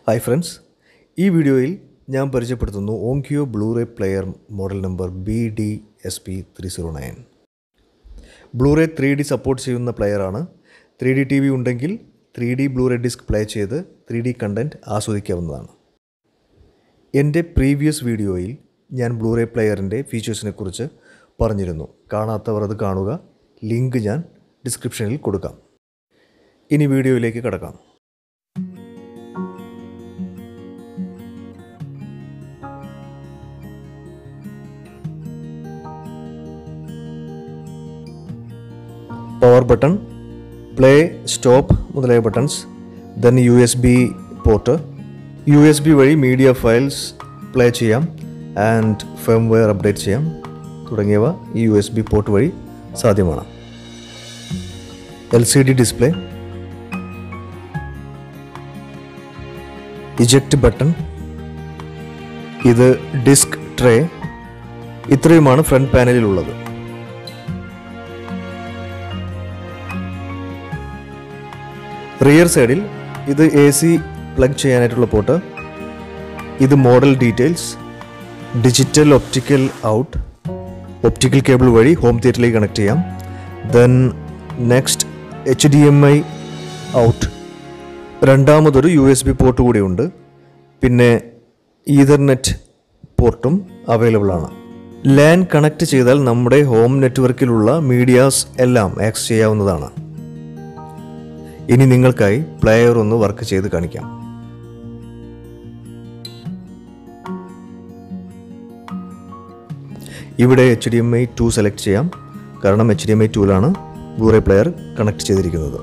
hi friends ഈ വീഡിയോയിൽ ഞാൻ പരിചയപ്പെടുത്തുന്നു Onkyo blu ray player model number B D S P three zero nine blu ray three D support ചെയ്യുന്ന പ്ലെയറാണ് ത്രീ ഡി ടി വി ഉണ്ടെങ്കിൽ three D blu ray disc play ചെയ്ത് three D content ആസ്വദിക്കാവുന്നതാണ് എൻ്റെ പ്രീവിയസ് വീഡിയോയിൽ ഞാൻ ബ്ലൂറേ പ്ലെയറിൻ്റെ ഫീച്ചേഴ്സിനെ കുറിച്ച് പറഞ്ഞിരുന്നു കാണാത്തവർ അത് കാണുക ലിങ്ക് ഞാൻ ഡിസ്ക്രിപ്ഷനിൽ കൊടുക്കാം ഇനി വീഡിയോയിലേക്ക് കടക്കാം പവർ ബട്ടൺ പ്ലേ സ്റ്റോപ്പ് മുതലായ buttons then U S B port U S B വഴി മീഡിയ ഫയൽസ് പ്ലേ ചെയ്യാം ആൻഡ് ഫേംവെയർ അപ്ഡേറ്റ് ചെയ്യാം തുടങ്ങിയവ ഈ യു എസ് ബി പോർട്ട് വഴി സാധ്യമാണ് L C D display eject button ഇത് ഡിസ്ക് ട്രേ ഇത്രയുമാണ് ഫ്രണ്ട് പാനലിലുള്ളത് റിയർ സൈഡിൽ ഇത് എ സി പ്ലഗ് ചെയ്യാനായിട്ടുള്ള പോർട്ട് ഇത് model details digital optical out optical cable വഴി ഹോം തിയേറ്ററിലേക്ക് കണക്ട് ചെയ്യാം then next H D M I out രണ്ടാമതൊരു യു എസ് ബി പോർട്ട് കൂടിയുണ്ട് പിന്നെ ഈതർനെറ്റ് പോർട്ടും അവൈലബിൾ ആണ് ലാൻ കണക്ട് ചെയ്താൽ നമ്മുടെ ഹോം നെറ്റ്വർക്കിലുള്ള മീഡിയാസ് എല്ലാം ആക്സസ് ചെയ്യാവുന്നതാണ് ഇനി നിങ്ങൾക്കായി പ്ലെയർ ഒന്ന് വർക്ക് ചെയ്ത് കാണിക്കാം ഇവിടെ H D M I two select ചെയ്യാം കാരണം എച്ച് ഡി എം ഐ ടൂലാണ് ബ്ലൂറേ പ്ലെയർ കണക്ട് ചെയ്തിരിക്കുന്നത്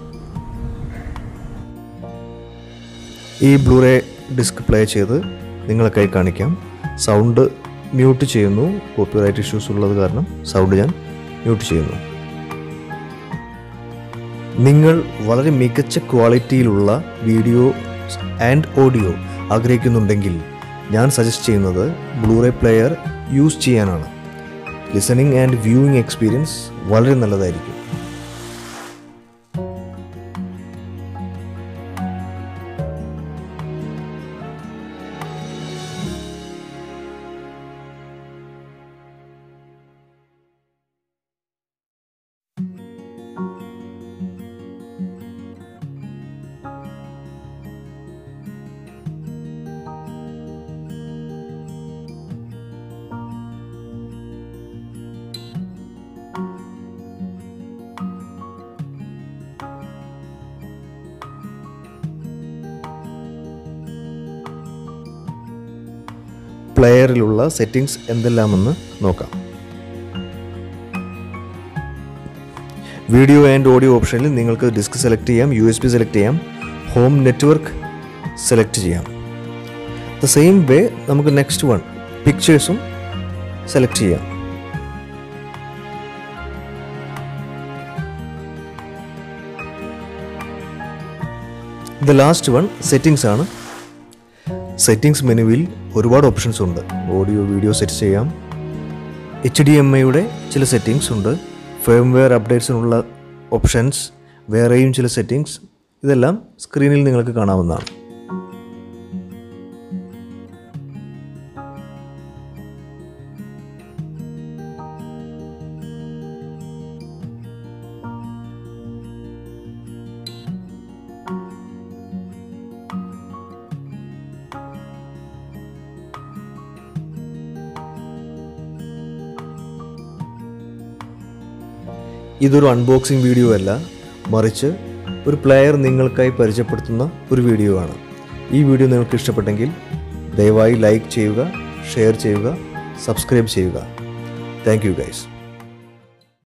ഈ ബ്ലൂറേ ഡിസ്ക് പ്ലേ ചെയ്ത് നിങ്ങൾക്കായി കാണിക്കാം സൗണ്ട് മ്യൂട്ട് ചെയ്യുന്നു കോപ്പിറൈറ്റ് ഇഷ്യൂസ് ഉള്ളത് കാരണം സൗണ്ട് ഞാൻ മ്യൂട്ട് ചെയ്യുന്നു നിങ്ങൾ വളരെ മികച്ച ക്വാളിറ്റിയിലുള്ള വീഡിയോ ആൻഡ് ഓഡിയോ ആഗ്രഹിക്കുന്നുണ്ടെങ്കിൽ ഞാൻ സജസ്റ്റ് ചെയ്യുന്നത് ബ്ലൂറേ പ്ലെയർ യൂസ് ചെയ്യാനാണ് ലിസണിങ് ആൻഡ് വ്യൂയിങ് എക്സ്പീരിയൻസ് വളരെ നല്ലതായിരിക്കും പ്ലെയറിലുള്ള സെറ്റിങ്സ് എന്തെല്ലാമെന്ന് നോക്കാം വീഡിയോ ആൻഡ് ഓഡിയോ ഓപ്ഷനിൽ നിങ്ങൾക്ക് ഡിസ്ക് സെലക്ട് ചെയ്യാം യു എസ് ബി സെലക്ട് ചെയ്യാം ഹോം നെറ്റ്വർക്ക് സെലക്ട് ചെയ്യാം ദ സെയിം വേ നമുക്ക് നെക്സ്റ്റ് വൺ പിക്ചേഴ്സും സെലക്ട് ചെയ്യാം ദ ലാസ്റ്റ് വൺ സെറ്റിങ്സ് ആണ് സെറ്റിങ്സ് മെനുവിൽ ഒരുപാട് ഓപ്ഷൻസ് ഉണ്ട് ഓഡിയോ വീഡിയോ സെറ്റ് ചെയ്യാം എച്ച് ഡി എം ഐയുടെ ചില സെറ്റിങ്സ് ഉണ്ട് ഫേംവെയർ അപ്ഡേറ്റ്സിനുള്ള ഓപ്ഷൻസ് വേറെയും ചില സെറ്റിങ്സ് ഇതെല്ലാം സ്ക്രീനിൽ നിങ്ങൾക്ക് കാണാവുന്നതാണ് ഇതൊരു അൺബോക്സിംഗ് വീഡിയോ അല്ല മറിച്ച് ഒരു പ്ലെയർ നിങ്ങൾക്കായി പരിചയപ്പെടുത്തുന്ന ഒരു വീഡിയോ ആണ് ഈ വീഡിയോ നിങ്ങൾക്ക് ഇഷ്ടപ്പെട്ടെങ്കിൽ ദയവായി ലൈക്ക് ചെയ്യുക ഷെയർ ചെയ്യുക സബ്സ്ക്രൈബ് ചെയ്യുക താങ്ക് യു ഗൈസ്